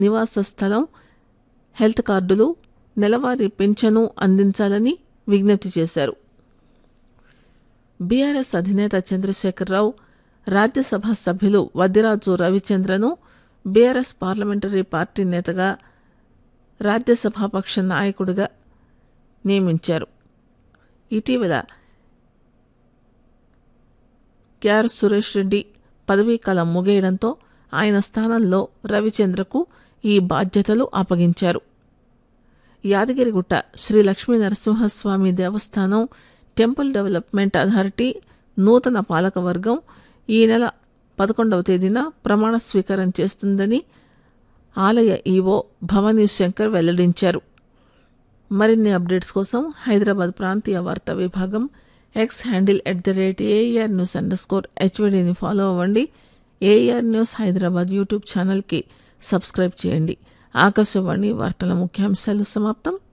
నివాస స్థలం హెల్త్ కార్డులు నెలవారీ పింఛను అందించాలని విజ్ఞప్తి చేశారు బీఆర్ఎస్ అధినేత చంద్రశేఖరరావు రాజ్యసభ సభ్యులు వద్దిరాజు రవిచంద్రను బీఆర్ఎస్ పార్లమెంటరీ పార్టీ నేతగా రాజ్యసభాపక్ష నాయకుడిగా నియమించారు ఇటీవల కేఆర్ సురేష్ రెడ్డి పదవీకాలం ముగియడంతో ఆయన స్థానంలో రవిచంద్రకు ఈ బాధ్యతలు అప్పగించారు యాదగిరిగుట్ట శ్రీ లక్ష్మీ నరసింహస్వామి దేవస్థానం టెంపుల్ డెవలప్మెంట్ అథారిటీ నూతన పాలకవర్గం ఈ నెల పదకొండవ తేదీన ప్రమాణ స్వీకారం చేస్తుందని ఆలయ ఈవో భవానీ శంకర్ వెల్లడించారు మరిన్ని అప్డేట్స్ కోసం హైదరాబాద్ ప్రాంతీయ వార్తా విభాగం X handle at the rate AIR news underscore హెచ్వీడీని ఫాలో అవ్వండి ఏఆర్ న్యూస్ హైదరాబాద్ యూట్యూబ్ ఛానల్కి సబ్స్క్రైబ్ చేయండి ఆకాశవాణి వార్తల ముఖ్యాంశాలు సమాప్తం